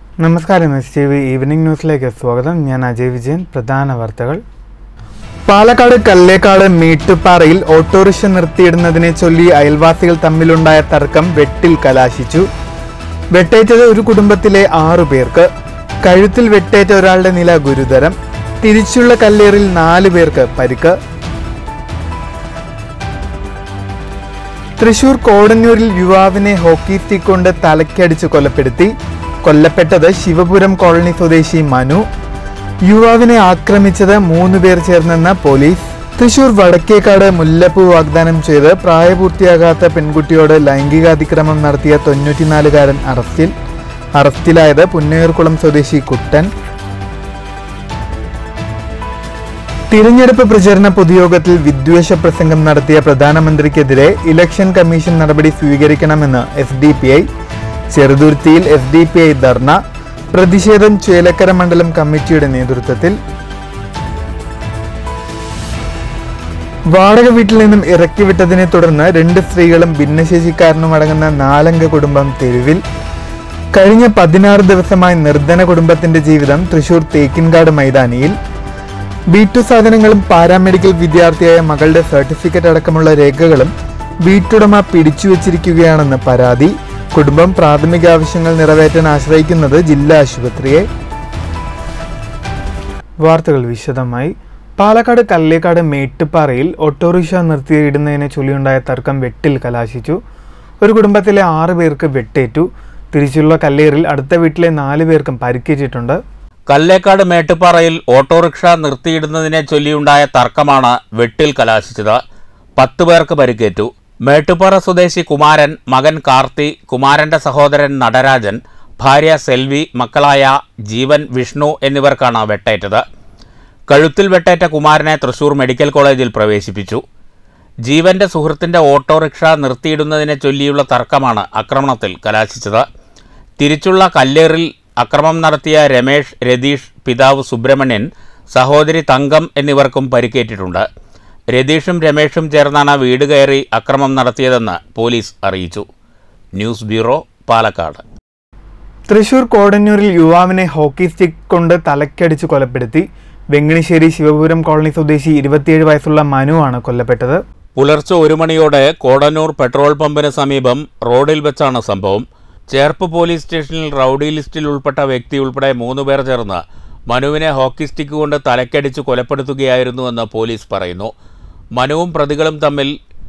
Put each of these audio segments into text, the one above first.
നമസ്കാരം S T V evening ന്യൂസിലേക്ക് സ്വാഗതം ഞാൻ അജയ് വിജയൻ പ്രധാന വാർത്തകൾ പാലക്കാട് കല്ലേക്കാട് മേട്ടുപാറയിൽ ഓട്ടോറിക്ഷ നിർത്തിയിടുന്നതിനെ ചൊല്ലി അയൽവാസികൾ തമ്മിലുണ്ടായ തർക്കം വെട്ടിൽ കലാശിച്ചു വെട്ടേറ്റത് ഒരു കുടുംബത്തിലെ ആറു പേർക്ക് കഴുത്തിൽ വെട്ടേറ്റ ഒരാളുടെ നില ഗുരുതരം തിരിച്ചുള്ള കല്ലേറിൽ നാലു പേർക്ക് പരിക്ക് തൃശൂർ കോടന്നൂരിൽ യുവാവിനെ ഹോക്കി സ്റ്റിക്ക് കൊണ്ട് തലക്കടിച്ച് കൊലപ്പെടുത്തി കൊല്ലപ്പെട്ടത് ശിവപുരം കോളനി സ്വദേശി മനു യുവാവിനെ ആക്രമിച്ചത് മൂന്ന് പേർ ചേർന്നെന്ന് പോലീസ് തൃശൂർ വടക്കേക്കാട് മുല്ലപ്പൂ വാഗ്ദാനം ചെയ്ത് പ്രായപൂർത്തിയാകാത്ത പെൺകുട്ടിയോട് ലൈംഗികാതിക്രമം നടത്തിയ തൊണ്ണൂറ്റിനാലുകാരൻ അറസ്റ്റിൽ അറസ്റ്റിലായത് പുന്നയൂർകുളം സ്വദേശി കുട്ടൻ തിരഞ്ഞെടുപ്പ് പ്രചരണ പൊതുയോഗത്തിൽ വിദ്വേഷ പ്രസംഗം നടത്തിയ പ്രധാനമന്ത്രിക്കെതിരെ ഇലക്ഷൻ കമ്മീഷൻ നടപടി സ്വീകരിക്കണമെന്ന് എസ് ഡി പി ഐ ചെറുതുരുത്തിയിൽ S D P I dharna പ്രതിഷേധം ചേലക്കര മണ്ഡലം കമ്മിറ്റിയുടെ നേതൃത്വത്തിൽ വാടക വീട്ടിൽ നിന്നും ഇറക്കിവിട്ടതിനെ തുടർന്ന് രണ്ട് സ്ത്രീകളും ഭിന്നശേഷിക്കാരനും അടങ്ങുന്ന നാലംഗ കുടുംബം തെരുവിൽ കഴിഞ്ഞ പതിനാറ് ദിവസമായി നിർധന കുടുംബത്തിന്റെ ജീവിതം തൃശൂർ തേക്കിൻകാട് മൈതാനിയിൽ ബി2 സാധനങ്ങളും പാരാമെഡിക്കൽ വിദ്യാർത്ഥിയായ മകളുടെ സർട്ടിഫിക്കറ്റ് അടക്കമുള്ള രേഖകളും വീട്ടുടമ പിടിച്ചുവച്ചിരിക്കുകയാണെന്ന് പരാതി കുടുംബം പ്രാഥമിക ആവശ്യങ്ങൾ നിറവേറ്റാൻ ആശ്രയിക്കുന്നത് ജില്ലാ ആശുപത്രിയെ വാർത്തകൾ വിശദമായി പാലക്കാട് കല്ലേക്കാട് മേട്ടുപാറയിൽ ഓട്ടോറിക്ഷ നിർത്തിയിടുന്നതിനെ ചൊല്ലിയുണ്ടായ തർക്കം വെട്ടിൽ കലാശിച്ചു ഒരു കുടുംബത്തിലെ ആറ് പേർക്ക് വെട്ടേറ്റു തിരിച്ചുള്ള കല്ലേറിൽ അടുത്ത വീട്ടിലെ നാല് പേർക്കും പരിക്കേറ്റിട്ടുണ്ട് കല്ലേക്കാട് മേട്ടുപാറയിൽ ഓട്ടോറിക്ഷ നിർത്തിയിടുന്നതിനെ ചൊല്ലിയുണ്ടായ തർക്കമാണ് വെട്ടിൽ കലാശിച്ചത് പത്ത് പേർക്ക് പരിക്കേറ്റു മേട്ടുപാറ സ്വദേശി കുമാരൻ മകൻ കാർത്തി കുമാരന്റെ സഹോദരൻ നടരാജൻ ഭാര്യ സെൽവി മക്കളായ ജീവൻ വിഷ്ണു എന്നിവർക്കാണ് വെട്ടേറ്റത് കഴുത്തിൽ വെട്ടേറ്റ കുമാരനെ തൃശൂർ മെഡിക്കൽ കോളേജിൽ പ്രവേശിപ്പിച്ചു ജീവന്റെ സുഹൃത്തിന്റെ ഓട്ടോറിക്ഷ നിർത്തിയിടുന്നതിനെ ചൊല്ലിയുള്ള തർക്കമാണ് ആക്രമണത്തിൽ കലാശിച്ചത് തിരിച്ചുള്ള കല്ലേറിൽ അക്രമം നടത്തിയ രമേഷ് രതീഷ് പിതാവ് സുബ്രഹ്മണ്യൻ സഹോദരി തങ്കം എന്നിവർക്കും പരിക്കേറ്റിട്ടുണ്ട് രതീഷും രമേഷും ചേർന്നാണ് വീട് കയറി അക്രമം നടത്തിയതെന്ന് പോലീസ് അറിയിച്ചു ന്യൂസ് ബ്യൂറോ പാലക്കാട് തൃശൂർ കോടന്നൂരിൽ യുവാവിനെ ഹോക്കി സ്റ്റിക്ക് കൊണ്ട് തലക്കടിച്ച് കൊലപ്പെടുത്തി വെങ്ങണിശ്ശേരി ശിവപുരം കോളനി സ്വദേശി ഇരുപത്തിയേഴ് വയസ്സുള്ള മനുവാണ് കൊല്ലപ്പെട്ടത് പുലർച്ചെ ഒരു മണിയോടെ കോടന്നൂർ പെട്രോൾ പമ്പിന് സമീപം റോഡിൽ വെച്ചാണ് സംഭവം ചേർപ്പ് പോലീസ് സ്റ്റേഷനിൽ റൌഡി ലിസ്റ്റിൽ ഉൾപ്പെട്ട വ്യക്തി ഉൾപ്പെടെ മൂന്ന് പേർ ചേർന്ന് മനുവിനെ ഹോക്കി സ്റ്റിക്ക് കൊണ്ട് തലക്കടിച്ച് കൊലപ്പെടുത്തുകയായിരുന്നുവെന്ന് പോലീസ് പറയുന്നു മനുവും പ്രതികളും തമ്മിൽ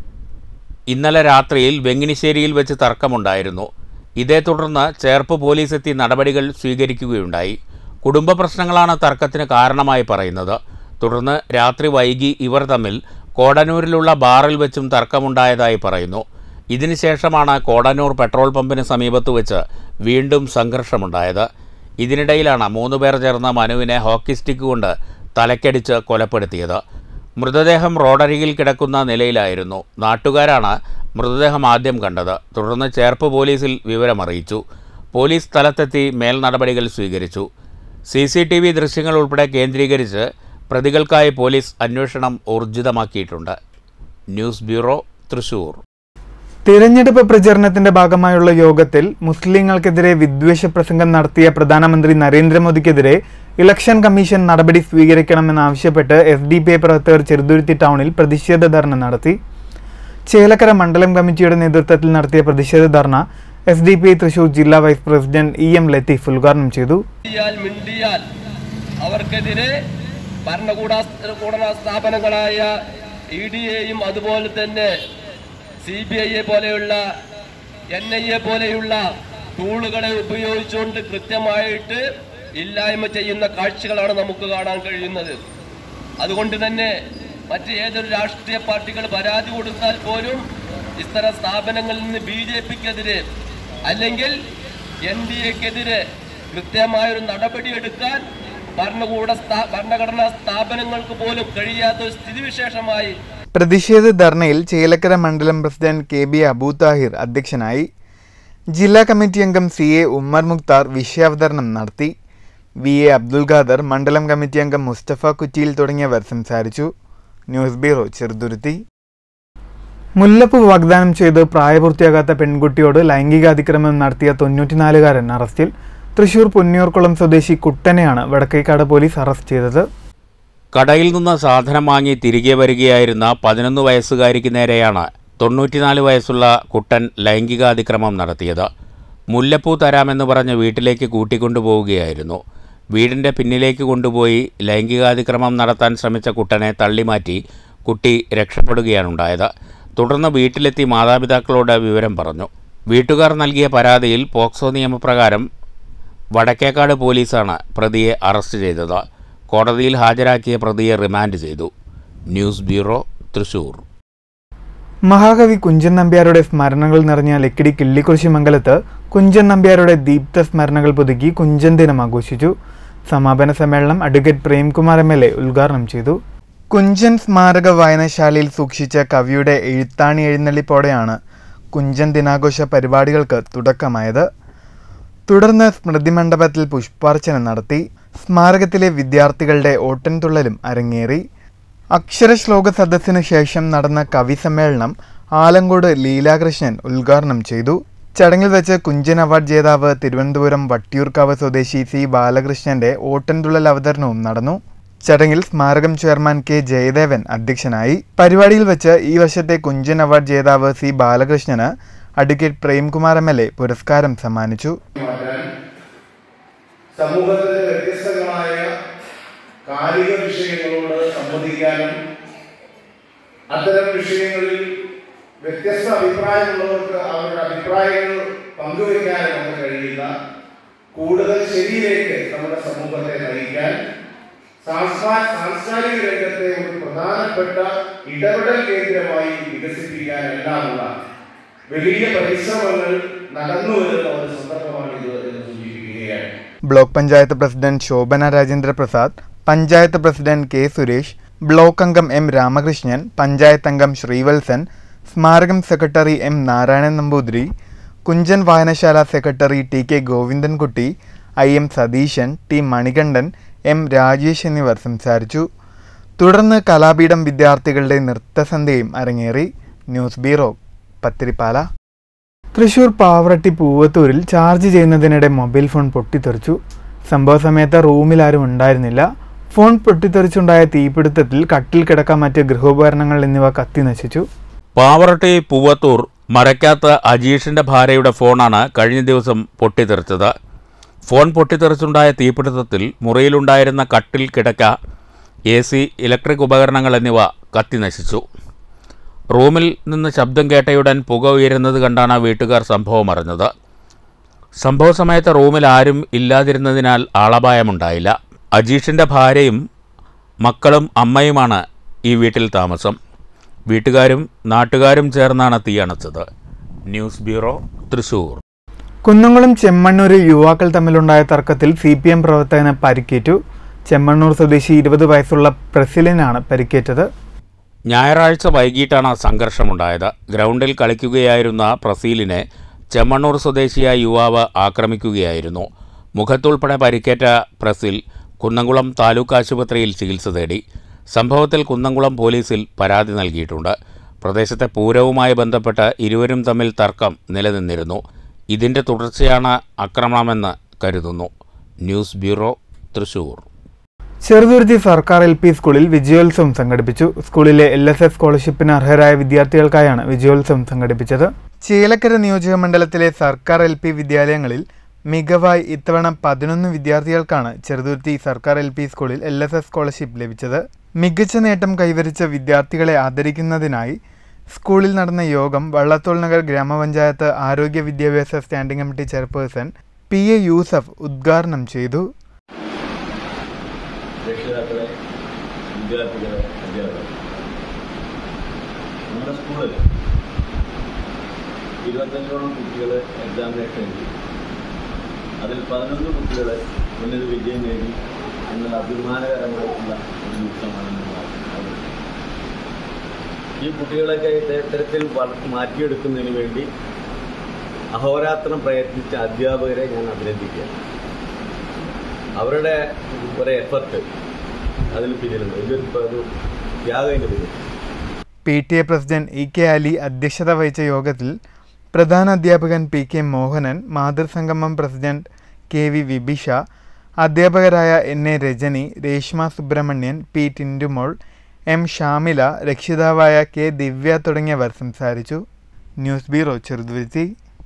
ഇന്നലെ രാത്രിയിൽ വെങ്ങിനിശ്ശേരിയിൽ വെച്ച് തർക്കമുണ്ടായിരുന്നു ഇതേ തുടർന്ന് ചേർപ്പ് പോലീസ് എത്തി നടപടികൾ സ്വീകരിക്കുകയുണ്ടായി കുടുംബ പ്രശ്നങ്ങളാണ് തർക്കത്തിന് കാരണമായി പറയുന്നത് തുടർന്ന് രാത്രി വൈകി ഇവർ തമ്മിൽ കോടന്നൂരിലുള്ള ബാറിൽ വെച്ചും തർക്കമുണ്ടായതായി പറയുന്നു ഇതിനുശേഷമാണ് കോടന്നൂർ പെട്രോൾ പമ്പിന് സമീപത്ത് വെച്ച് വീണ്ടും സംഘർഷമുണ്ടായത് ഇതിനിടയിലാണ് മൂന്ന് പേർ ചേർന്ന മനുവിനെ ഹോക്കി സ്റ്റിക്ക് കൊണ്ട് തലക്കടിച്ച് കൊലപ്പെടുത്തിയത് മൃതദേഹം റോഡരികിൽ കിടക്കുന്ന നിലയിലായിരുന്നു നാട്ടുകാരാണ് മൃതദേഹം ആദ്യം കണ്ടത് തുടർന്ന് ചേർപ്പ് പോലീസിൽ വിവരമറിയിച്ചു പോലീസ് സ്ഥലത്തെത്തി മേൽ നടപടികൾ സ്വീകരിച്ചു സി സി ടി വി ദൃശ്യങ്ങൾ ഉൾപ്പെടെ കേന്ദ്രീകരിച്ച് പ്രതികൾക്കായി പോലീസ് അന്വേഷണം ഊർജിതമാക്കിയിട്ടുണ്ട് ന്യൂസ് ബ്യൂറോ തൃശൂർ തിരഞ്ഞെടുപ്പ് പ്രചരണത്തിന്റെ ഭാഗമായുള്ള യോഗത്തിൽ മുസ്ലിങ്ങൾക്കെതിരെ വിദ്വേഷ പ്രസംഗം നടത്തിയ പ്രധാനമന്ത്രി നരേന്ദ്രമോദിക്കെതിരെ ഇലക്ഷൻ കമ്മീഷൻ നടപടി സ്വീകരിക്കണമെന്നാവശ്യപ്പെട്ട് എസ് ഡി പി ഐ പ്രവർത്തകർ ചെറുതുരുത്തി ടൗണിൽ പ്രതിഷേധ ധർണ നടത്തി ചേലക്കര മണ്ഡലം കമ്മിറ്റിയുടെ നേതൃത്വത്തിൽ നടത്തിയ പ്രതിഷേധ dharna S D P I Thrissur ജില്ലാ vice president E M Latheef ഉദ്ഘാടനം ചെയ്തു മിണ്ടിയാൽ മിണ്ടിയാൽ അവർക്കെതിരെ ഭരണകൂട കൂടന സ്ഥാപനങ്ങളായ ഇ ഡി എയും അതുപോലെ തന്നെ സി ബി ഐയെ പോലെയുള്ള എൻ ഐ എ പോലെയുള്ള ടൂളുകളെ ഉപയോഗിച്ചുകൊണ്ട് കൃത്യമായിട്ട് ഇല്ലായ്മ ചെയ്യുന്ന കാഴ്ചകളാണ് നമുക്ക് കാണാൻ കഴിയുന്നത് അതുകൊണ്ട് തന്നെ മറ്റ് ഏതൊരു രാഷ്ട്രീയ പാർട്ടികൾ പരാതി കൊടുത്താൽ പോലും ഇത്തരം സ്ഥാപനങ്ങളിൽ നിന്ന് ബി ജെ പിക്കെതിരെ അല്ലെങ്കിൽ എൻ ഡി എക്കെതിരെ കൃത്യമായൊരു നടപടിയെടുക്കാൻ ഭരണകൂട സ്ഥാ- ഭരണഘടനാ സ്ഥാപനങ്ങൾക്ക് പോലും കഴിയാത്ത ഒരു സ്ഥിതിവിശേഷമായി പ്രതിഷേധ ധർണയിൽ ചേലക്കര മണ്ഡലം president K B Abu Thahir അധ്യക്ഷനായി ജില്ലാ കമ്മിറ്റി അംഗം സി എ ഉമ്മർ മുക്താർ വിഷയാവതരണം നടത്തി വി എ അബ്ദുൽ ഖാദർ മണ്ഡലം കമ്മിറ്റി അംഗം മുസ്തഫ കുറ്റിയിൽ തുടങ്ങിയവർ സംസാരിച്ചു ന്യൂസ് ബ്യൂറോ ചെറുതുരുത്തി മുല്ലപ്പ് വാഗ്ദാനം ചെയ്ത് പ്രായപൂർത്തിയാകാത്ത പെൺകുട്ടിയോട് ലൈംഗികാതിക്രമം നടത്തിയ തൊണ്ണൂറ്റിനാലുകാരൻ അറസ്റ്റിൽ തൃശൂർ പുന്നിയൂർക്കുളം സ്വദേശി കുട്ടനെയാണ് വടക്കേക്കാട് പോലീസ് അറസ്റ്റ് ചെയ്തത് കടയിൽ നിന്ന് സാധനം വാങ്ങി തിരികെ വരികയായിരുന്ന പതിനൊന്ന് വയസ്സുകാരിക്ക് നേരെയാണ് തൊണ്ണൂറ്റിനാല് വയസ്സുള്ള കുട്ടൻ ലൈംഗികാതിക്രമം നടത്തിയത് മുല്ലപ്പൂ തരാമെന്ന് പറഞ്ഞ് വീട്ടിലേക്ക് കൂട്ടിക്കൊണ്ടുപോവുകയായിരുന്നു വീടിൻ്റെ പിന്നിലേക്ക് കൊണ്ടുപോയി ലൈംഗികാതിക്രമം നടത്താൻ ശ്രമിച്ച കുട്ടനെ തള്ളിമാറ്റി കുട്ടി രക്ഷപ്പെടുകയാണുണ്ടായത് തുടർന്ന് വീട്ടിലെത്തി മാതാപിതാക്കളോട് വിവരം പറഞ്ഞു വീട്ടുകാർ നൽകിയ പരാതിയിൽ പോക്സോ നിയമപ്രകാരം വടക്കേക്കാട് പോലീസാണ് പ്രതിയെ അറസ്റ്റ് ചെയ്തത് കോടതിയിൽ ഹാജരാക്കിയ പ്രതിയെ റിമാൻഡ് ചെയ്തു ന്യൂസ് ബ്യൂറോ തൃശൂർ മഹാകവി കുഞ്ചൻ നമ്പ്യാരുടെ സ്മരണകൾ നിറഞ്ഞ ലക്കിടി കിള്ളിക്കുറിശി മംഗലത്ത് കുഞ്ചൻ നമ്പ്യാരുടെ ദീപ്ത സ്മരണകൾ പുതുക്കി കുഞ്ചൻ ദിനം ആഘോഷിച്ചു സമാപന സമ്മേളനം advocate Premkumar M L A ഉദ്ഘാടനം ചെയ്തു കുഞ്ചൻ സ്മാരക വായനശാലയിൽ സൂക്ഷിച്ച കവിയുടെ എഴുത്താണി എഴുന്നള്ളിപ്പോടെയാണ് കുഞ്ചൻ ദിനാഘോഷ പരിപാടികൾക്ക് തുടക്കമായത് തുടർന്ന് സ്മൃതി മണ്ഡപത്തിൽ പുഷ്പാർച്ചന നടത്തി സ്മാരകത്തിലെ വിദ്യാർത്ഥികളുടെ ഓട്ടൻതുള്ളലും അരങ്ങേറി അക്ഷരശ്ലോക സദസ്സിന് ശേഷം നടന്ന കവി സമ്മേളനം ആലങ്കോട് ലീലാകൃഷ്ണൻ ഉദ്ഘാടനം ചെയ്തു ചടങ്ങിൽ വെച്ച് കുഞ്ചൻ അവാർഡ് ജേതാവ് തിരുവനന്തപുരം വട്ടിയൂർക്കാവ് സ്വദേശി സി ബാലകൃഷ്ണന്റെ ഓട്ടൻതുള്ളൽ അവതരണവും നടന്നു ചടങ്ങിൽ സ്മാരകം ചെയർമാൻ കെ ജയദേവൻ അധ്യക്ഷനായി പരിപാടിയിൽ വെച്ച് ഈ വർഷത്തെ കുഞ്ചൻ അവാർഡ് ജേതാവ് സി ബാലകൃഷ്ണന് advocate Premkumar M L A പുരസ്കാരം സമ്മാനിച്ചു മാറ്റാൻ സമൂഹത്തിലെ വ്യത്യസ്തങ്ങളായ കാലിക വിഷയങ്ങളോട് സംവദിക്കാനും അത്തരം വിഷയങ്ങളിൽ വ്യത്യസ്ത അഭിപ്രായമുള്ളവർക്ക് അവരുടെ അഭിപ്രായങ്ങൾ പങ്കുവയ്ക്കാനും ഒക്കെ കഴിയുന്ന കൂടുതൽ ശരിയിലേക്ക് നമ്മുടെ സമൂഹത്തെ നയിക്കാൻ സാംസ്കാ- സാംസ്കാരിക രംഗത്തെ ഒരു പ്രധാനപ്പെട്ട ഇടപെടൽ കേന്ദ്രമായി വികസിപ്പിക്കാൻ എല്ലാമുള്ള വലിയ പരിശ്രമങ്ങൾ നടന്നു വരുന്ന ഒരു സന്ദർഭമാണിത് എന്ന് സൂചിപ്പിക്കുകയാണ് block panchayat president Shobhana Rajendra Prasad panchayat president K Suresh block അംഗം എം രാമകൃഷ്ണൻ പഞ്ചായത്ത് അംഗം ശ്രീവത്സൻ സ്മാരകം സെക്രട്ടറി എം നാരായണൻ നമ്പൂതിരി കുഞ്ചൻ വായനശാല secretary T K Govindankutty I M Satheesan T Manikandan M Rajesh എന്നിവർ സംസാരിച്ചു തുടർന്ന് കലാപീഠം വിദ്യാർത്ഥികളുടെ നൃത്തസന്ധ്യയും അരങ്ങേറി ന്യൂസ് ബ്യൂറോ പത്തിരിപ്പാല തൃശൂർ പാവറട്ടി പൂവത്തൂരിൽ ചാർജ് ചെയ്യുന്നതിനിടെ മൊബൈൽ ഫോൺ പൊട്ടിത്തെറിച്ചു സംഭവ സമയത്ത് റൂമിൽ ആരും ഉണ്ടായിരുന്നില്ല ഫോൺ പൊട്ടിത്തെറിച്ചുണ്ടായ തീപിടുത്തത്തിൽ കട്ടിൽ കിടക്കാൻ മറ്റ് ഗൃഹോപകരണങ്ങൾ എന്നിവ കത്തി നശിച്ചു പാവറട്ടി പൂവത്തൂർ മരക്കാത്ത അജീഷിന്റെ ഭാര്യയുടെ ഫോണാണ് കഴിഞ്ഞ ദിവസം പൊട്ടിത്തെറിച്ചത് ഫോൺ പൊട്ടിത്തെറിച്ചുണ്ടായ തീപിടുത്തത്തിൽ മുറിയിലുണ്ടായിരുന്ന കട്ടിൽ കിടക്ക എ സി ഇലക്ട്രിക് ഉപകരണങ്ങൾ എന്നിവ കത്തി നശിച്ചു റൂമിൽ നിന്ന് ശബ്ദം കേട്ടയുടൻ പുക ഉയരുന്നത് കണ്ടാണ് വീട്ടുകാർ സംഭവം അറിഞ്ഞത് സംഭവ സമയത്ത് റൂമിൽ ആരും ഇല്ലാതിരുന്നതിനാൽ ആളപായമുണ്ടായില്ല അജീഷിൻ്റെ ഭാര്യയും മക്കളും അമ്മയുമാണ് ഈ വീട്ടിൽ താമസം വീട്ടുകാരും നാട്ടുകാരും ചേർന്നാണ് തീയണച്ചത് ന്യൂസ് ബ്യൂറോ തൃശൂർ കുന്നംകുളം ചെമ്മണ്ണൂർ യുവാക്കൾ തമ്മിലുണ്ടായ തർക്കത്തിൽ സി പി എം പ്രവർത്തകന് പരിക്കേറ്റു ചെമ്മണ്ണൂർ സ്വദേശി ഇരുപത് വയസ്സുള്ള പ്രസിലിനാണ് പരിക്കേറ്റത് ഞായറാഴ്ച വൈകിട്ടാണ് സംഘർഷമുണ്ടായത് ഗ്രൗണ്ടിൽ കളിക്കുകയായിരുന്ന പ്രസീലിനെ ചെമ്മണ്ണൂർ സ്വദേശിയായ യുവാവ് ആക്രമിക്കുകയായിരുന്നു മുഖത്തുൾപ്പെടെ പരിക്കേറ്റ പ്രസിൽ കുന്നംകുളം താലൂക്ക് ആശുപത്രിയിൽ ചികിത്സ തേടി സംഭവത്തിൽ കുന്നംകുളം പോലീസിൽ പരാതി നൽകിയിട്ടുണ്ട് പ്രദേശത്തെ പൂരവുമായി ബന്ധപ്പെട്ട് ഇരുവരും തമ്മിൽ തർക്കം നിലനിന്നിരുന്നു ഇതിൻ്റെ തുടർച്ചയാണ് ആക്രമണമെന്ന് കരുതുന്നു ന്യൂസ് ബ്യൂറോ തൃശൂർ ചെറുതുരുത്തി സർക്കാർ എൽ പി സ്കൂളിൽ വിജയോത്സവം സംഘടിപ്പിച്ചു സ്കൂളിലെ എൽ എസ് എസ് സ്കോളർഷിപ്പിന് അർഹരായ വിദ്യാർത്ഥികൾക്കായാണ് വിജയോത്സവം സംഘടിപ്പിച്ചത് ചേലക്കര നിയോജക മണ്ഡലത്തിലെ സർക്കാർ എൽ പി വിദ്യാലയങ്ങളിൽ മികവായി ഇത്തവണ പതിനൊന്ന് വിദ്യാർത്ഥികൾക്കാണ് ചെറുതുരുത്തി സർക്കാർ എൽ പി സ്കൂളിൽ എൽ എസ് എസ് സ്കോളർഷിപ്പ് ലഭിച്ചത് മികച്ച നേട്ടം കൈവരിച്ച വിദ്യാർത്ഥികളെ ആദരിക്കുന്നതിനായി സ്കൂളിൽ നടന്ന യോഗം വള്ളത്തോൾ നഗർ ഗ്രാമപഞ്ചായത്ത് ആരോഗ്യ വിദ്യാഭ്യാസ standing committee chairperson P A Yusuf ഉദ്ഘാടനം ചെയ്തു രക്ഷിതാക്കളെ വിദ്യാർത്ഥികളെ അധ്യാപകർ നമ്മുടെ സ്കൂളിൽ ഇരുപത്തഞ്ചോളം കുട്ടികൾ എക്സാമിനേഷൻ എഴുതി അതിൽ പതിനൊന്ന് കുട്ടികൾ ഉന്നത വിജയം നേടി എന്നുള്ള അഭിമാനകരമായിട്ടുള്ള ഒരു ദിവസമാണ് നമ്മൾ ആഘോഷിക്കുന്നത്. ഈ കുട്ടികളൊക്കെ ഇത്തരത്തിൽ വള- മാറ്റിയെടുക്കുന്നതിന് വേണ്ടി അഹോരാത്രം പ്രയത്നിച്ച അധ്യാപകരെ ഞാൻ അഭിനന്ദിക്കുകയാണ് അവരുടെ ഒരു എഫർട്ട് അതിന് പിന്നിലുണ്ട് ഇതൊരു ഒരു ത്യാഗതിൻ്റെ പിന്നിൽ P T A president E K Ali അധ്യക്ഷത വഹിച്ച യോഗത്തിൽ പ്രധാന അധ്യാപകൻ പി കെ മോഹനൻ മാതൃസംഗമം പ്രസിഡന്റ് കെ വി വിബിഷ അധ്യാപകരായ N A Rajani Reshma Subramanian P Tindumol M Shamila രക്ഷിതാവായ കെ ദിവ്യ തുടങ്ങിയവർ സംസാരിച്ചു ന്യൂസ് ബ്യൂറോ ചെറുതുരുത്തി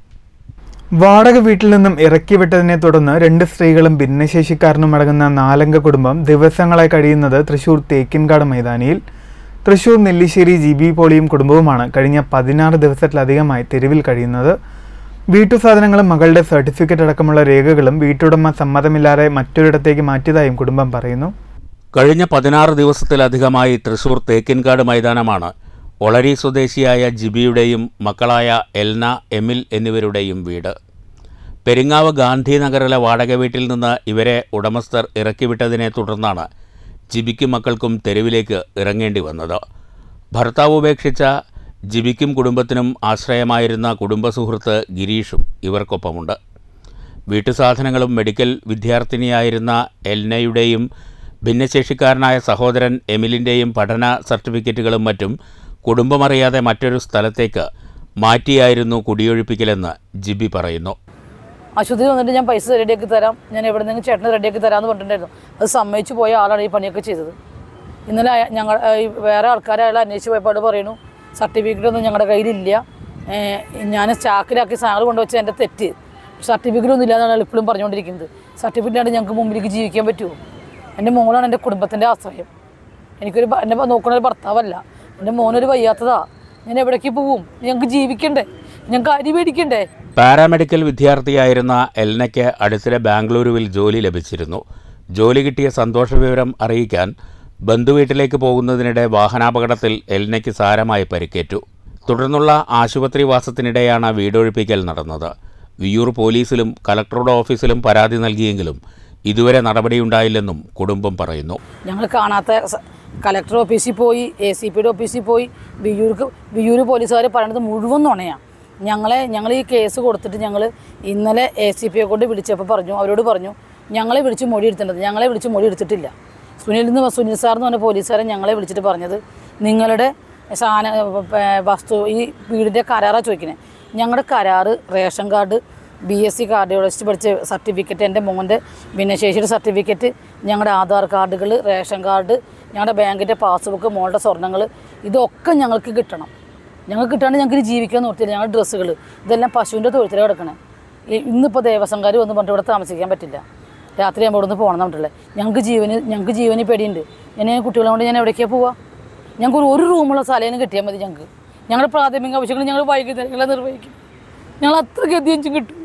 വാടക വീട്ടിൽ നിന്നും ഇറക്കി വിട്ടതിനെ തുടർന്ന് രണ്ട് സ്ത്രീകളും ഭിന്നശേഷിക്കാരനും അടങ്ങുന്ന നാലംഗ കുടുംബം ദിവസങ്ങളായി കഴിയുന്നത് തൃശൂർ തേക്കിൻകാട് മൈതാനിയിൽ തൃശൂർ നെല്ലിശ്ശേരി ജി ബി പോളിയും കുടുംബവുമാണ് കഴിഞ്ഞ പതിനാറ് ദിവസത്തിലധികമായി തെരുവിൽ കഴിയുന്നത് വീട്ടുസാധനങ്ങളും മകളുടെ സർട്ടിഫിക്കറ്റ് അടക്കമുള്ള രേഖകളും വീട്ടുടമ സമ്മതമില്ലാതെ മറ്റൊരിടത്തേക്ക് മാറ്റിയതായും കുടുംബം പറയുന്നു കഴിഞ്ഞ പതിനാറ് ദിവസത്തിലധികമായി തൃശൂർ തേക്കിൻകാട് മൈതാനമാണ് ഒളരി സ്വദേശിയായ ജിബിയുടെയും മക്കളായ എൽന എമിൽ എന്നിവരുടെയും വീട് പെരിങ്ങാവ് ഗാന്ധിനഗറിലെ വാടക വീട്ടിൽ നിന്ന് ഇവരെ ഉടമസ്ഥർ ഇറക്കിവിട്ടതിനെ തുടർന്നാണ് ജിബിക്കും മക്കൾക്കും തെരുവിലേക്ക് ഇറങ്ങേണ്ടി വന്നത് ഭർത്താവ് ഉപേക്ഷിച്ച ജിബിക്കും കുടുംബത്തിനും ആശ്രയമായിരുന്ന കുടുംബസുഹൃത്ത് ഗിരീഷും ഇവർക്കൊപ്പമുണ്ട് വീട്ടുസാധനങ്ങളും മെഡിക്കൽ വിദ്യാർത്ഥിനിയായിരുന്ന എൽനയുടെയും ഭിന്നശേഷിക്കാരനായ സഹോദരൻ എമിലിൻ്റെയും പഠന സർട്ടിഫിക്കറ്റുകളും മറ്റും കുടുംബമറിയാതെ മറ്റൊരു സ്ഥലത്തേക്ക് മാറ്റിയായിരുന്നു കുടിയൊഴിപ്പിക്കലെന്ന് ജിബി പറയുന്നു ആശുപത്രി വന്നിട്ട് ഞാൻ പൈസ റെഡിയാക്കി തരാം ഞാൻ എവിടെ നിന്നെങ്കിലും ചേട്ടന് റെഡിയാക്കി തരാമെന്ന് പറഞ്ഞിട്ടുണ്ടായിരുന്നു അത് സമ്മതിച്ചു പോയ ആളാണ് ഈ പണിയൊക്കെ ചെയ്തത് ഇന്നലെ അയ- ഞങ്ങൾ ഈ വേറെ ആൾക്കാരെ അയാൾ അന്വേഷിച്ച് പോയപ്പോൾ അവിടെ പറയുന്നു സർട്ടിഫിക്കറ്റ് ഒന്നും ഞങ്ങളുടെ കയ്യിലില്ല ഏഹ് ഞാൻ ചാക്കിലാക്കി സാധനങ്ങൾ കൊണ്ടുവച്ച എൻ്റെ തെറ്റ് സർട്ടിഫിക്കറ്റ് ഒന്നും ഇല്ലാന്നാണ് അയാൾ ഇപ്പോഴും പറഞ്ഞുകൊണ്ടിരിക്കുന്നത് സർട്ടിഫിക്കറ്റ് ഇല്ലാണ്ട് ഞങ്ങൾക്ക് മുമ്പിലേക്ക് ജീവിക്കാൻ പറ്റുമോ എൻ്റെ മോളാണ് എൻ്റെ കുടുംബത്തിൻ്റെ ആശ്രയം എനിക്കൊരു ഭ- എന്നെ നോക്കണ ഒരു ഭർത്താവല്ല എൻ്റെ മോനൊരു വയ്യാത്തതാ ഞാൻ എവിടേക്ക് പോവും ഞങ്ങൾക്ക് ജീവിക്കണ്ടേ ഞങ്ങൾക്ക് അരി മേടിക്കണ്ടേ പാരാമെഡിക്കൽ വിദ്യാർത്ഥിയായിരുന്ന എൽനയ്ക്ക് അടുത്തിടെ ബാംഗ്ലൂരുവിൽ ജോലി ലഭിച്ചിരുന്നു ജോലി കിട്ടിയ സന്തോഷ വിവരം അറിയിക്കാൻ ബന്ധുവീട്ടിലേക്ക് പോകുന്നതിനിടെ വാഹനാപകടത്തിൽ എൽനയ്ക്ക് സാരമായി പരിക്കേറ്റു തുടർന്നുള്ള ആശുപത്രിവാസത്തിനിടെയാണ് വീടൊഴിപ്പിക്കൽ നടന്നത് വിയൂർ പോലീസിലും കലക്ടറുടെ ഓഫീസിലും പരാതി നൽകിയെങ്കിലും ഇതുവരെ നടപടിയുണ്ടായില്ലെന്നും കുടുംബം പറയുന്നു ഞങ്ങൾ കാണാത്ത സ- കലക്ടർ ഓഫീസിൽ പോയി എ സി പിയുടെ ഓഫീസിൽ പോയി വിയ്യൂർക്ക് വിയ്യൂർ പോലീസുകാർ പറയണത് മുഴുവൻ നുണയാണ് ഞങ്ങളെ ഞങ്ങൾ ഈ കേസ് കൊടുത്തിട്ട് ഞങ്ങൾ ഇന്നലെ എ സി പിയെ കൊണ്ട് വിളിച്ചപ്പോൾ പറഞ്ഞു അവരോട് പറഞ്ഞു ഞങ്ങളെ വിളിച്ച് മൊഴി എടുത്തിട്ടുണ്ട് ഞങ്ങളെ വിളിച്ച് മൊഴി എടുത്തിട്ടില്ല സുനിൽ എന്ന് പ- സുനിൽ സാർ എന്ന് പറഞ്ഞ പോലീസുകാരൻ ഞങ്ങളെ വിളിച്ചിട്ട് പറഞ്ഞത് നിങ്ങളുടെ സാധന ഏർ വസ്തു ഈ വീടിൻ്റെ കരാറാണ് ചോദിക്കുന്നത് ഞങ്ങളുടെ കരാറ് ration card B S C cardiologist പഠിച്ച സർട്ടിഫിക്കറ്റ് എൻ്റെ മോൻ്റെ ഭിന്നശേഷിയുടെ സർട്ടിഫിക്കറ്റ് ഞങ്ങളുടെ ആധാർ കാർഡുകൾ റേഷൻ കാർഡ് ഞങ്ങളുടെ ബാങ്കിൻ്റെ പാസ്ബുക്ക് മോളുടെ സ്വർണ്ണങ്ങൾ ഇതൊക്കെ ഞങ്ങൾക്ക് കിട്ടണം ഞങ്ങൾക്ക് കിട്ടാണ്ട് ഞങ്ങൾക്ക് ഇനി ജീവിക്കാൻ നോർത്തില്ല ഞങ്ങളുടെ ഡ്രസ്സുകൾ ഇതെല്ലാം പശുവിൻ്റെ തൊഴുത്തിൽ കിടക്കണേ ഈ- ഇന്നിപ്പോൾ ദേവസ്വംകാർ വന്ന് പറഞ്ഞിട്ട് ഇവിടെ താമസിക്കാൻ പറ്റില്ല രാത്രി ആകുമ്പോൾ ഇവിടെ നിന്ന് പോകണം എന്നിട്ടല്ലേ ഞങ്ങൾക്ക് ജീവന് ഞങ്ങൾക്ക് ജീവന് പേടിയുണ്ട് ഞാൻ ഈ കുട്ടികളെ കൊണ്ട് ഞാൻ എവിടേക്കാണ് പോവുക ഞങ്ങൾക്ക് ഒരു- ഒരു റൂമുള്ള സ്ഥലം കിട്ടിയാൽ മതി ഞങ്ങൾക്ക് ഞങ്ങളുടെ പ്രാഥമിക ആവശ്യങ്ങൾ ഞങ്ങൾ വൈകുന്നേരങ്ങളെ നിർവഹിക്കും ഞങ്ങൾ അത്ര ഗതിയഞ്ചും കിട്ടും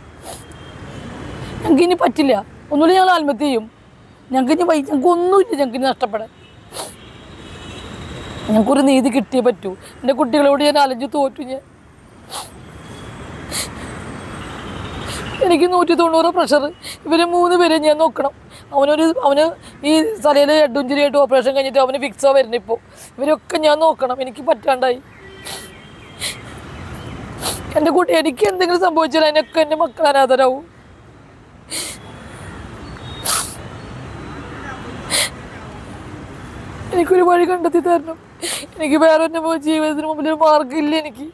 ഞങ്ങൾക്ക് ഇനി പറ്റില്ല ഒന്നുമില്ല ഞങ്ങൾ ആത്മഹത്യ ചെയ്യും ഞങ്ങൾക്ക് ഇനി വൈ ഞങ്ങൾക്ക് ഒന്നുമില്ല ഞങ്ങൾക്ക് ഇനി നഷ്ടപ്പെടാൻ ഞങ്ങൾക്കൊരു നീതി കിട്ടിയേ പറ്റൂ എൻ്റെ കുട്ടികളോട് ഞാൻ അലഞ്ഞു തോറ്റു ഞാൻ എനിക്ക് നൂറ്റി തൊണ്ണൂറ് പ്രഷർ ഇവരെ മൂന്ന് പേരെ ഞാൻ നോക്കണം അവനൊരു അവന് ഈ തലയിൽ ഹെഡ് ആയിട്ട് ഓപ്പറേഷൻ കഴിഞ്ഞിട്ട് അവന് ഫിക്സാ വരുന്നത് ഇപ്പോൾ ഇവരൊക്കെ ഞാൻ നോക്കണം എനിക്ക് പറ്റാണ്ടായി എൻ്റെ കുട്ടി എനിക്ക് എന്തെങ്കിലും സംഭവിച്ചാൽ അതിനൊക്കെ എൻ്റെ മക്കൾ അനാഥരാവും എനിക്കൊരു വഴി കണ്ടെത്തി തരണം എനിക്ക് വേറെ എൻ്റെ മു- ജീവിതത്തിന് മുമ്പിൽ ഒരു മാർഗ്ഗമില്ല എനിക്ക്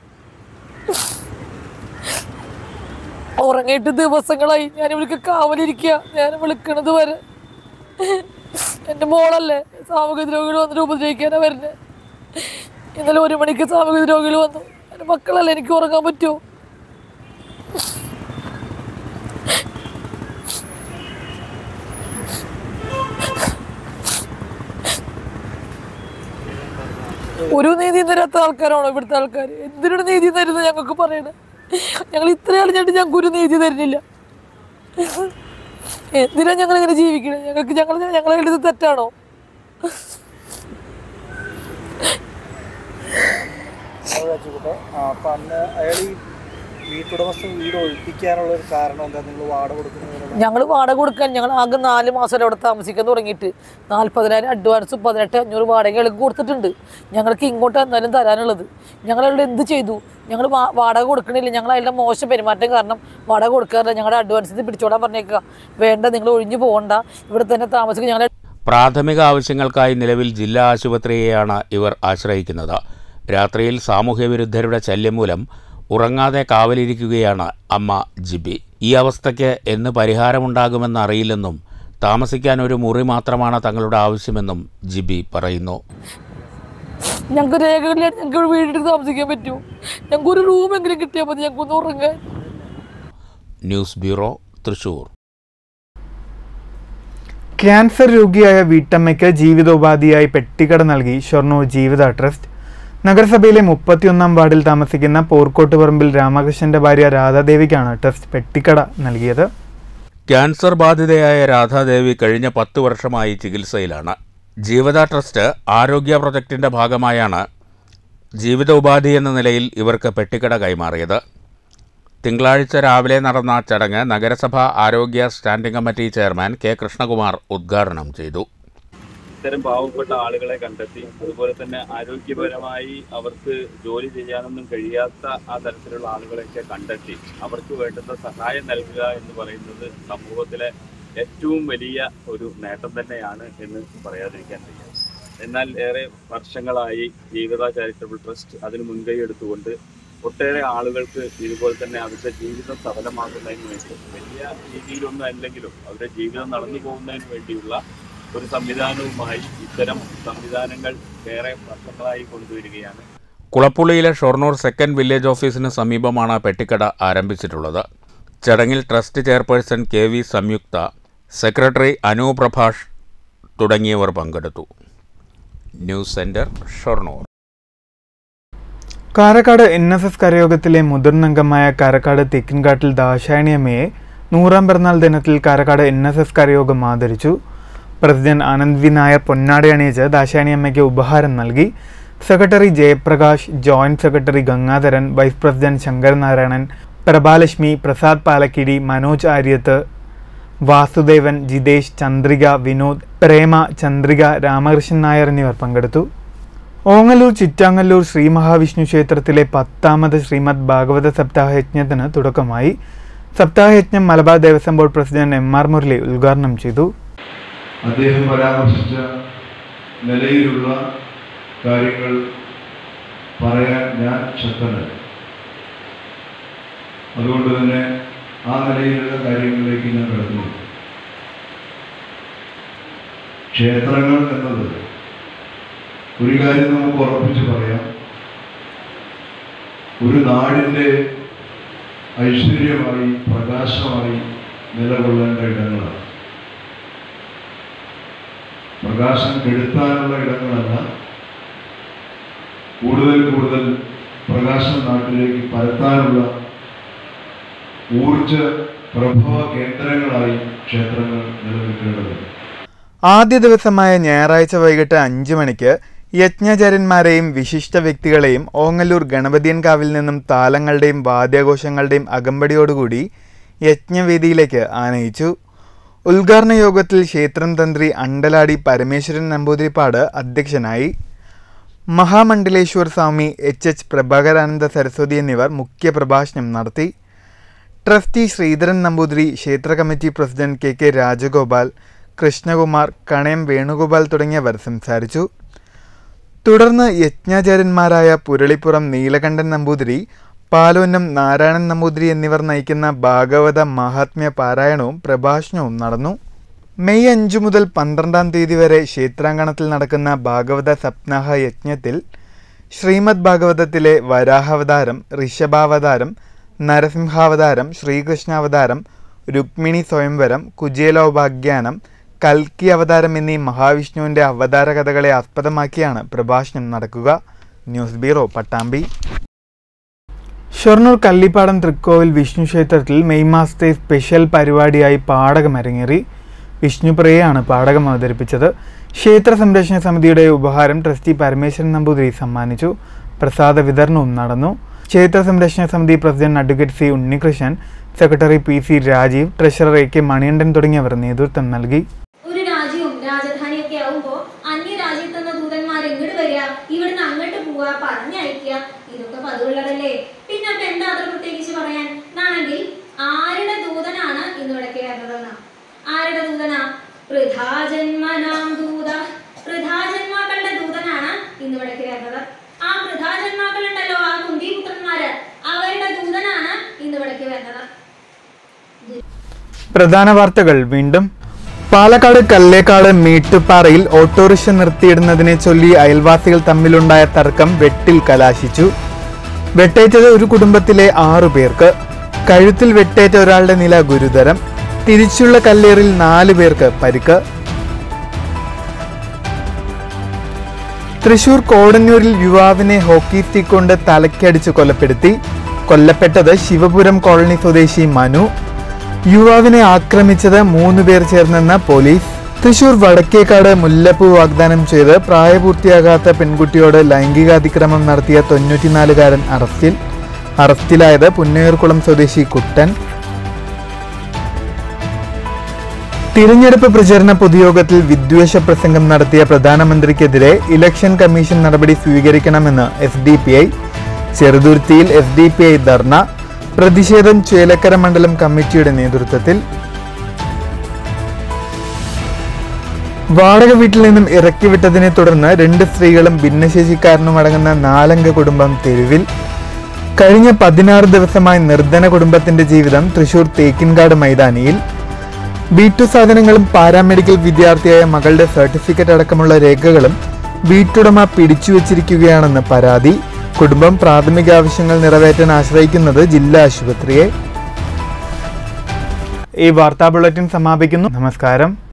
ഉറങ്ങിയിട്ട് ദിവസങ്ങളായി ഞാൻ ഇവിടേക്ക് കാവലിരിക്കുക ഞാൻ വിളിക്കണത് വരെ എൻ്റെ മോളല്ലേ സാമൂഹിക രോഗികൾ വന്നിട്ട് ഉപദ്രവിക്കാനാ വരുന്നത് ഇന്നലെ ഒരു മണിക്ക് സാമൂഹിക രോഗികൾ വന്നു എൻ്റെ മക്കളല്ലേ എനിക്ക് ഉറങ്ങാൻ പറ്റുമോ ഒരു നീതി തരാത്ത ആൾക്കാരാണോ ഇവിടുത്തെ ആൾക്കാർ എന്തിനാണ് നീതി തരുന്നത് ഞങ്ങൾക്ക് പറയണേ ഞങ്ങൾ ഇത്ര അറിഞ്ഞിട്ട് ഞങ്ങൾക്ക് ഒരു നീതി തരുന്നില്ല എന്തിനാ ഞങ്ങൾ ഇങ്ങനെ ജീവിക്കണേ ഞങ്ങൾക്ക് ഞങ്ങൾ ഞങ്ങളെ എടുത്ത് തെറ്റാണോ അപ്പൊ അന്ന് അയാൾ ഈ വീട്ടുടമസ്ഥ വീട് ഒഴിപ്പിക്കാനുള്ള ഒരു കാരണം എന്താ നിങ്ങൾ വാടക കൊടുക്കുന്നതിനുള്ള ഞങ്ങൾ വാടക കൊടുക്കാൻ ഞങ്ങൾ ആകെ നാല് മാസം അവിടെ താമസിക്കാൻ തുടങ്ങിയിട്ട് നാൽപ്പതിനായിരം അഡ്വാൻസും പതിനെട്ട് അഞ്ഞൂറ് വാടക ഇളക്ക് കൊടുത്തിട്ടുണ്ട് ഞങ്ങൾക്ക് ഇങ്ങോട്ട് എന്നാലും തരാനുള്ളത് ഞങ്ങളവിടെ എന്ത് ചെയ്തു ഞങ്ങൾ വാടക കൊടുക്കണില്ല ഞങ്ങൾ അയാളുടെ മോശം പെരുമാറ്റം കാരണം വാടക കൊടുക്കാറില്ല ഞങ്ങളുടെ അഡ്വാൻസിൽ പിടിച്ചോടാൻ പറഞ്ഞേക്കുക വേണ്ട നിങ്ങൾ ഒഴിഞ്ഞു പോകണ്ട ഇവിടെ തന്നെ താമസിക്കുക ഞങ്ങളെ പ്രാഥമിക ആവശ്യങ്ങൾക്കായി നിലവിൽ ജില്ലാ ആശുപത്രിയെയാണ് ഇവർ ആശ്രയിക്കുന്നത് രാത്രിയിൽ സാമൂഹ്യവിരുദ്ധരുടെ ശല്യം മൂലം ഉറങ്ങാതെ കാവലിരിക്കുകയാണ് അമ്മ ജിബി ഈ അവസ്ഥയ്ക്ക് എന്ന് പരിഹാരമുണ്ടാകുമെന്ന് അറിയില്ലെന്നും താമസിക്കാൻ ഒരു മുറി മാത്രമാണ് തങ്ങളുടെ ആവശ്യമെന്നും ജിബി പറയുന്നു ഞങ്ങൾക്ക് രേഖകളിലായിട്ട് ഞങ്ങൾക്ക് ഒരു വീടെടുത്ത് താമസിക്കാൻ പറ്റൂ ഞങ്ങൾക്ക് ഒരു റൂമെങ്കിലും കിട്ടിയാൽ മതി ഞങ്ങൾക്കൊന്ന് ഉറങ്ങാൻ ന്യൂസ് ബ്യൂറോ തൃശൂർ ക്യാൻസർ രോഗിയായ വീട്ടമ്മയ്ക്ക് ജീവിതോപാധിയായി പെട്ടിക്കട നൽകി ഷൊർണൂർ ജീവിത ട്രസ്റ്റ് നഗരസഭയിലെ മുപ്പത്തിയൊന്നാം വാർഡിൽ താമസിക്കുന്ന പോർക്കോട്ട് പറമ്പിൽ രാമകൃഷ്ണന്റെ ഭാര്യ രാധാദേവിക്കാണ് ട്രസ്റ്റ് പെട്ടിക്കട നൽകിയത് ക്യാൻസർ ബാധിതയായ രാധാദേവി കഴിഞ്ഞ പത്ത് വർഷമായി ചികിത്സയിലാണ് ജീവിത ട്രസ്റ്റ് ആരോഗ്യ പ്രൊജക്ടിന്റെ ഭാഗമായാണ് ജീവിതോപാധി എന്ന നിലയിൽ ഇവർക്ക് പെട്ടിക്കട കൈമാറിയത് തിങ്കളാഴ്ച രാവിലെ നടന്ന ചടങ്ങ് നഗരസഭ ആരോഗ്യ standing committee chairman K Krishnakumar ഉദ്ഘാടനം ചെയ്തു ഇത്തരം പാവപ്പെട്ട ആളുകളെ കണ്ടെത്തി അതുപോലെ തന്നെ ആരോഗ്യപരമായി അവർക്ക് ജോലി ചെയ്യാനൊന്നും കഴിയാത്ത ആ തരത്തിലുള്ള ആളുകളെയൊക്കെ കണ്ടെത്തി അവർക്ക് വേണ്ടുന്ന സഹായം നൽകുക എന്ന് പറയുന്നത് സമൂഹത്തിലെ ഏറ്റവും വലിയ ഒരു നേട്ടം തന്നെയാണ് എന്ന് പറയാതിരിക്കാൻ വയ്യ എന്നാൽ ഏറെ വർഷങ്ങളായി ജീവിത ചാരിറ്റബിൾ ട്രസ്റ്റ് അതിന് മുൻകൈ എടുത്തുകൊണ്ട് ഒട്ടേറെ ആളുകൾക്ക് ഇതുപോലെ തന്നെ അവരുടെ ജീവിതം സഫലമാക്കുന്നതിന് വേണ്ടി വലിയ രീതിയിലൊന്നും അല്ലെങ്കിലും അവരുടെ ജീവിതം നടന്നു പോകുന്നതിന് വേണ്ടിയുള്ള ഒരു സംവിധാനവുമായി ഇത്തരം സംവിധാനങ്ങൾ ഏറെ വർഷങ്ങളായി കൊണ്ടുവരികയാണ് കുളപ്പുള്ളിയിലെ ഷൊർണൂർ സെക്കൻഡ് വില്ലേജ് ഓഫീസിന് സമീപമാണ് പെട്ടിക്കട ആരംഭിച്ചിട്ടുള്ളത് ചടങ്ങിൽ trust chairperson K V Samyuktha secretary Anu Prabhash തുടങ്ങിയവർ പങ്കെടുത്തു news centre Shoranur Karakkad N S S കരയോഗത്തിലെ മുതിർന്നംഗമായ കാരക്കാട് തെക്കിൻകാട്ടിൽ ദാശായണിയമ്മയെ നൂറാം പിറന്നാൾ ദിനത്തിൽ കാരക്കാട് എൻ എസ് എസ് കരയോഗം ആദരിച്ചു പ്രസിഡന്റ് ആനന്ദ് വി നായർ പൊന്നാടി അണിയിച്ച് ദാശായണിയമ്മയ്ക്ക് ഉപഹാരം നൽകി secretary Jayaprakash joint secretary Gangadharan vice president Sankaranarayanan Prabhalakshmi Prasad Palakkidi Manoj Aryath Vasudevan Jithesh Chandrika Vinod Prema Chandrika Ramakrishnan Nair എന്നിവർ പങ്കെടുത്തു ഓങ്ങല്ലൂർ ചിറ്റാങ്ങല്ലൂർ ശ്രീ മഹാവിഷ്ണു ക്ഷേത്രത്തിലെ പത്താമത് ശ്രീമദ് ഭാഗവത സപ്താഹ യജ്ഞത്തിന് തുടക്കമായി സപ്താഹ യജ്ഞം Malabar Devaswom board president M R Murali ഉദ്ഘാടനം ചെയ്തു അദ്ദേഹം പരാമർശിച്ച നിലയിലുള്ള കാര്യങ്ങൾ പറയാൻ ഞാൻ ശക്തനല്ല അതുകൊണ്ട് തന്നെ ആ നിലയിലുള്ള കാര്യങ്ങളിലേക്ക് ഞാൻ കടന്നു ക്ഷേത്രങ്ങൾ എന്നത് ഒരു കാര്യം നമുക്ക് ഉറപ്പിച്ച് പറയാം ഒരു നാടിൻ്റെ ഐശ്വര്യമായി പ്രകാശമായി നിലകൊള്ളേണ്ട ഇടങ്ങളാണ് പ്രകാശം കെടുത്താനുള്ള ഇടങ്ങളല്ല കൂടുതൽ കൂടുതൽ പ്രകാശം നാട്ടിലേക്ക് പരത്താനുള്ള ഊർജ പ്രഭവ കേന്ദ്രങ്ങളായി ക്ഷേത്രങ്ങൾ നിലനിൽക്കേണ്ടതുണ്ട് ആദ്യ ദിവസമായ ഞായറാഴ്ച വൈകിട്ട് അഞ്ച് മണിക്ക് യജ്ഞാചാര്യന്മാരെയും വിശിഷ്ട വ്യക്തികളെയും ഓങ്ങല്ലൂർ ഗണപതിയൻകാവിൽ നിന്നും താലങ്ങളുടെയും വാദ്യാഘോഷങ്ങളുടെയും അകമ്പടിയോടുകൂടി യജ്ഞവേദിയിലേക്ക് ആനയിച്ചു ഉദ്ഘാടന യോഗത്തിൽ ക്ഷേത്രം തന്ത്രി അണ്ടലാടി പരമേശ്വരൻ നമ്പൂതിരിപ്പാട് അധ്യക്ഷനായി മഹാമണ്ഡലേശ്വർ സ്വാമി എച്ച് എച്ച് പ്രഭാകരാനന്ദ സരസ്വതി എന്നിവർ മുഖ്യ പ്രഭാഷണം നടത്തി ട്രസ്റ്റി ശ്രീധരൻ നമ്പൂതിരി ക്ഷേത്ര committee president K K Rajagopal Krishnakumar Kanayam Venugopal തുടങ്ങിയവർ സംസാരിച്ചു തുടർന്ന് യജ്ഞാചാര്യന്മാരായ പുരളിപ്പുറം നീലകണ്ഠൻ നമ്പൂതിരി പാലോന്നം നാരായണൻ നമ്പൂതിരി എന്നിവർ നയിക്കുന്ന ഭാഗവത മഹാത്മ്യ പാരായണവും പ്രഭാഷണവും നടന്നു മെയ് അഞ്ചു മുതൽ പന്ത്രണ്ടാം തീയതി വരെ ക്ഷേത്രാങ്കണത്തിൽ നടക്കുന്ന ഭാഗവത സപ്താഹ യജ്ഞത്തിൽ ശ്രീമദ് ഭാഗവതത്തിലെ വരാഹാവതാരം ഋഷഭാവതാരം നരസിംഹാവതാരം ശ്രീകൃഷ്ണാവതാരം രുക്മിണി സ്വയംവരം കുചേലോപാഖ്യാനം കൽക്കി അവതാരം എന്നീ മഹാവിഷ്ണുവിൻ്റെ അവതാര കഥകളെ ആസ്പദമാക്കിയാണ് പ്രഭാഷണം നടക്കുക ന്യൂസ് ബ്യൂറോ പട്ടാമ്പി ഷൊർണൂർ കല്ലിപ്പാടം തൃക്കോവിൽ വിഷ്ണു ക്ഷേത്രത്തിൽ മെയ് മാസത്തെ സ്പെഷ്യൽ പരിപാടിയായി പാടകം അരങ്ങേറി വിഷ്ണുപ്രിയയാണ് പാടകം അവതരിപ്പിച്ചത് ക്ഷേത്ര സംരക്ഷണ സമിതിയുടെ ഉപഹാരം ട്രസ്റ്റി പരമേശ്വരൻ നമ്പൂതിരി സമ്മാനിച്ചു പ്രസാദ വിതരണവും നടന്നു ക്ഷേത്ര സംരക്ഷണ സമിതി president advocate C Unnikrishnan secretary P C Rajeev treasurer A K Manikandan തുടങ്ങിയവർ നേതൃത്വം നൽകി ഒരു രാജ്യവും രാജധാനിയൊക്കെ ആവുമ്പോ അന്യ രാജ്യത്ത് നിന്ന് ദൂതന്മാർ ഇങ്ങോട്ട് വരിക ഇവിടുന്ന് അങ്ങോട്ട് പോവുക പറഞ്ഞയക്കുക ഇതൊക്കെ പതിവുള്ളതല്ലേ പിന്നെ അപ്പൊ എന്താ അത്ര പ്രത്യേകിച്ച് പറയാൻ എന്നാണെങ്കിൽ ആരുടെ ദൂതനാണ് ഇന്ന് ഇവിടേക്ക് വരുന്നതെന്ന് ആരുടെ ദൂതനാ പൃഥാജന്മനാം ദൂത പൃഥാജന്മാക്കളുടെ ദൂതനാണ് ഇന്ന് ഇവിടേക്ക് വരുന്നത് ആ പൃഥാജന്മാക്കൾ ഉണ്ടല്ലോ ആ കുന്തിപുത്രന്മാര് അവരുടെ ദൂതനാണ് ഇന്ന് ഇവിടേക്ക് വരുന്നത് പ്രധാന വാർത്തകൾ വീണ്ടും പാലക്കാട് കല്ലേക്കാട് മീട്ടുപാറയിൽ ഓട്ടോറിക്ഷ നിർത്തിയിടുന്നതിനെ ചൊല്ലി അയൽവാസികൾ തമ്മിലുണ്ടായ തർക്കം വെട്ടിൽ കലാശിച്ചു വെട്ടേറ്റത് ഒരു കുടുംബത്തിലെ ആറു പേർക്ക് കഴുത്തിൽ വെട്ടേറ്റ ഒരാളുടെ നില ഗുരുതരം തിരിച്ചുള്ള കല്ലേറിൽ നാലു പേർക്ക് പരിക്ക് തൃശൂർ കോടന്നൂരിൽ യുവാവിനെ ഹോക്കി സ്റ്റിക്ക് കൊണ്ട് തലക്കടിച്ച് കൊലപ്പെടുത്തി കൊല്ലപ്പെട്ടത് ശിവപുരം കോളനി സ്വദേശി മനു യുവാവിനെ ആക്രമിച്ചത് മൂന്ന് പേർ ചേർന്നെന്ന പോലീസ് തൃശൂർ വടക്കേക്കാട് മുല്ലപ്പൂ വാഗ്ദാനം ചെയ്ത് പ്രായപൂർത്തിയാകാത്ത പെൺകുട്ടിയോട് ലൈംഗികാതിക്രമം നടത്തിയ തൊണ്ണൂറ്റിനാലുകാരൻ അറസ്റ്റിൽ അറസ്റ്റിലായത് പുന്നയൂർകുളം സ്വദേശി കുട്ടൻ തിരഞ്ഞെടുപ്പ് പ്രചരണ പൊതുയോഗത്തിൽ വിദ്വേഷ പ്രസംഗം നടത്തിയ പ്രധാനമന്ത്രിക്കെതിരെ ഇലക്ഷൻ കമ്മീഷൻ നടപടി സ്വീകരിക്കണമെന്ന് എസ് ഡി പി ഐ ചെറുതുരുത്തിയിൽ S D P I dharna പ്രതിഷേധം ചേലക്കര മണ്ഡലം കമ്മിറ്റിയുടെ നേതൃത്വത്തിൽ വാടക വീട്ടിൽ നിന്നും ഇറക്കിവിട്ടതിനെ തുടർന്ന് രണ്ട് സ്ത്രീകളും ഭിന്നശേഷിക്കാരനും അടങ്ങുന്ന നാലംഗ കുടുംബം തെരുവിൽ കഴിഞ്ഞ പതിനാറ് ദിവസമായി നിർധന കുടുംബത്തിന്റെ ജീവിതം തൃശൂർ തേക്കിൻകാട് മൈതാനിയിൽ ബി2 സാധനങ്ങളും പാരാമെഡിക്കൽ വിദ്യാർത്ഥിയായ മകളുടെ സർട്ടിഫിക്കറ്റ് അടക്കമുള്ള രേഖകളും വീട്ടുടമ പിടിച്ചുവച്ചിരിക്കുകയാണെന്ന് പരാതി കുടുംബം പ്രാഥമിക ആവശ്യങ്ങൾ നിറവേറ്റാൻ ആശ്രയിക്കുന്നത് ജില്ലാ ആശുപത്രിയെ ഈ വാർത്താ ബുള്ളറ്റിൻ സമാപിക്കുന്നു നമസ്കാരം